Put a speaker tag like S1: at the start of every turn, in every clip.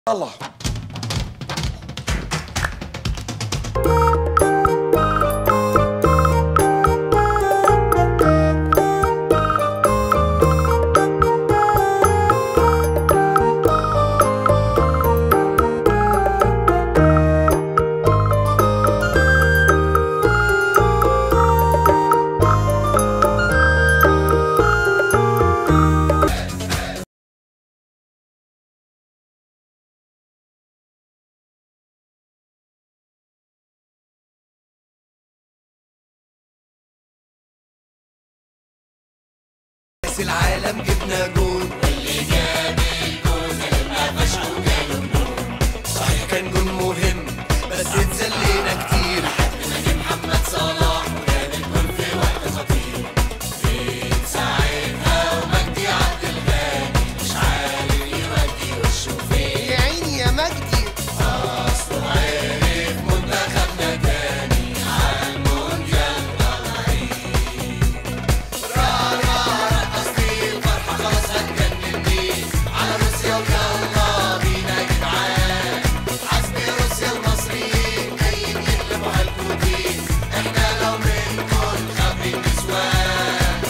S1: الله كاس العالم جبنا جول واللي جاب الجول قفش وجاله النور صحيح كان جول مهم بس اتسلينا كتير لحد ما جه محمد صلاح وجاب الجول في وقت خطير فين ساعتها ومجدي عبد الغني مش عارف يودي وشه فين
S2: يا عيني يا مجدي
S1: اصله عرف منتخبنا تاني عالمونديال طالعين را را رقصتي الفرحة خلاص هتجنني على روسيا ويلا بينا يا جدعان حسبي روسيا المصريين جايين يقلبوا هالبوتين احنا لو منكم خابرين نسوان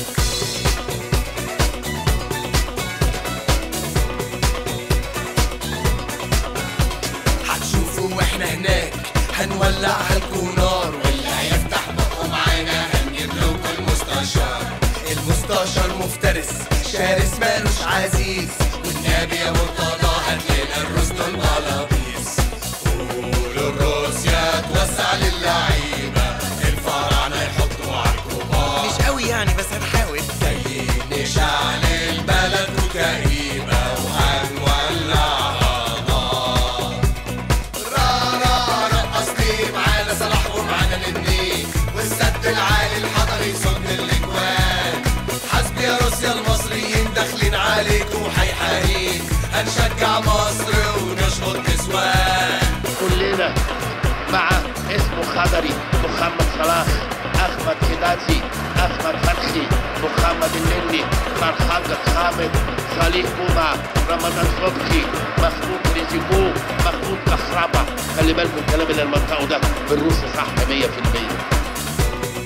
S1: هتشوفوا واحنا هناك هنولع هلكوا نار واللي هيفتح بقه معانا هنجيب لكم المستشار المستشار مفترس شارس مالوش عزيز والنبي يا مرتضى هاتلنا الروس دول بلابيس قولوا روسيا توسع للعيبة الفراعنة يحطوا عالكبار
S2: مش قوي يعني بس هنحاول
S1: جايين نشعل البلد وكئيبة وهنولعها نار را را رقصني معانا صلاح ومعانا نني والسد العالي الحضري صد الاجوان حسبي يا روسيا المصريين داخلين عليكم حيحارين هنشجع مصر ونشقط نسوان
S3: كلنا مع اسمه خضري محمد صلاح احمد حداتي احمد فتحي محمد النني فرحان خامد صالح بوما رمضان صبحي محمود ريزيكو محمود كهربا خلي بالكم الكلام اللي أنا المنطقه ده بالروسي صح 100%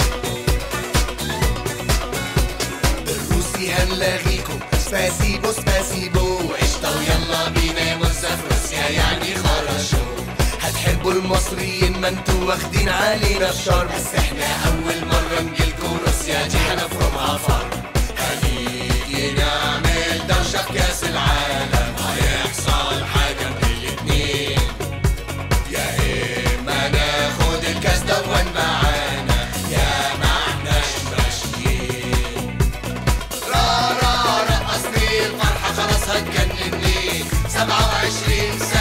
S1: بالروسي هنلاغيكم سباسيبو سباسيبو قشطة ويلا بينا يا موزة في روسيا يعني خرشوا هتحبوا المصريين ما انتوا واخدين علينا الشر بس احنا اول مرة نجيلكوا روسيا دي هنفرمها فرق هنيجي نعمل دوشة في كاس العالم هيحصل حاجة من الاتنين يا اما ناخد الكاس دون معانا يا ما احناش ماشيين را را رقصني الفرحة خلاص هتجنني 27 سنة